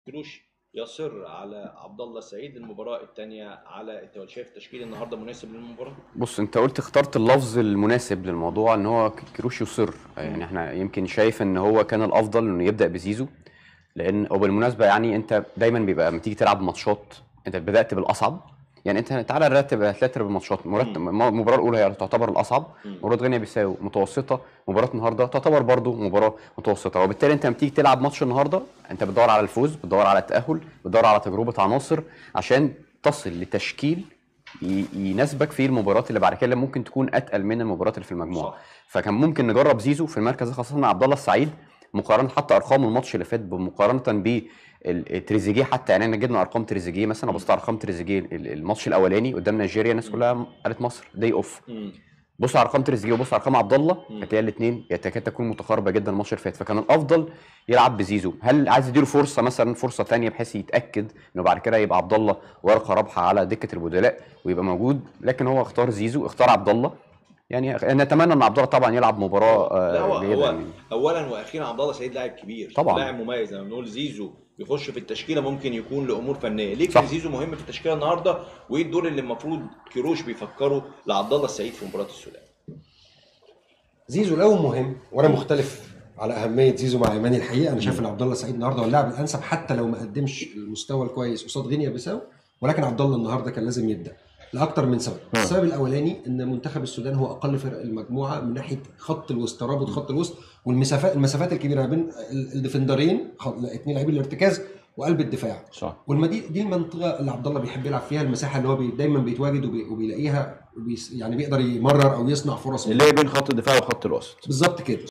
كروش يصر على عبد الله السعيد المباراه الثانيه على التوالي شايف تشكيل النهارده مناسب للمباراه بص انت قلت اخترت اللفظ المناسب للموضوع ان هو كيروش يصر يعني احنا يمكن شايف ان هو كان الافضل انه يبدا بزيزو لان وبالمناسبه يعني انت دايما بيبقى لما تيجي تلعب ماتشات انت بدات بالاصعب يعني انت تعالى نرتب هترتب الماتشات مرتب المباراه الاولى هي تعتبر الاصعب مباراه غينيا بيساو متوسطه مباراه النهارده تعتبر برضو مباراه متوسطه وبالتالي انت لما تيجي تلعب ماتش النهارده انت بتدور على الفوز بتدور على التاهل بتدور على تجربه عناصر عشان تصل لتشكيل ي- يناسبك في المباريات اللي بعد كده اللي ممكن تكون اتقل من المباريات اللي في المجموعه صح. فكان ممكن نجرب زيزو في المركز ده خاصه مع عبد الله السعيد مقارنه حتى ارقام الماتش اللي فات بمقارنه ب ال- تريزيجيه حتى يعني احنا جبنا ارقام تريزيجيه مثلا بصيت على ارقام تريزيجيه ال- الماتش الاولاني قدام نيجيريا الناس كلها قالت مصر داي اوف مم. بص على ارقام تريزيجيه وبص على ارقام عبد الله مم. هتلاقي الاثنين تكاد تكون متقاربه جدا الماتش اللي فات فكان الافضل يلعب بزيزو هل عايز يديله فرصه مثلا فرصه ثانيه بحيث يتاكد انه بعد كده يبقى عبد الله ورقه رابحه على دكه البدلاء ويبقى موجود لكن هو اختار زيزو اختار عبد الله يعني نتمنى ان عبد الله طبعا يلعب مباراه لا هو, آه، جيده هو يعني اولا واخيرا عبد الله سعيد لاعب كبير طبعاً. لاعب مميز لما بنقول زيزو يخش في التشكيله ممكن يكون لامور فنيه ليه صح. كان زيزو مهم في التشكيله النهارده وايه الدور اللي المفروض كيروش بيفكروا لعبد الله السعيد في مباراه السودان زيزو لو مهم وانا مختلف على اهميه زيزو مع ايماني الحقيقه انا شايف ان عبد الله السعيد النهارده هو اللاعب الانسب حتى لو ما قدمش المستوى الكويس قصاد غينيا بيساو ولكن عبد الله النهارده كان لازم يبدا لاكثر من سبب السبب الاولاني ان منتخب السودان هو اقل فرق المجموعه من ناحيه خط الوسط ترابط خط الوسط والمسافات المسافات الكبيره ما بين ال- الديفندرين خ- اثنين لاعبين الارتكاز وقلب الدفاع صح والمدي دي المنطقه اللي عبد الله بيحب يلعب فيها المساحه اللي هو بي دايما بيتواجد وبي وبيلاقيها وبيس يعني بيقدر يمرر او يصنع فرص اللي هي بين خط الدفاع وخط الوسط بالظبط كده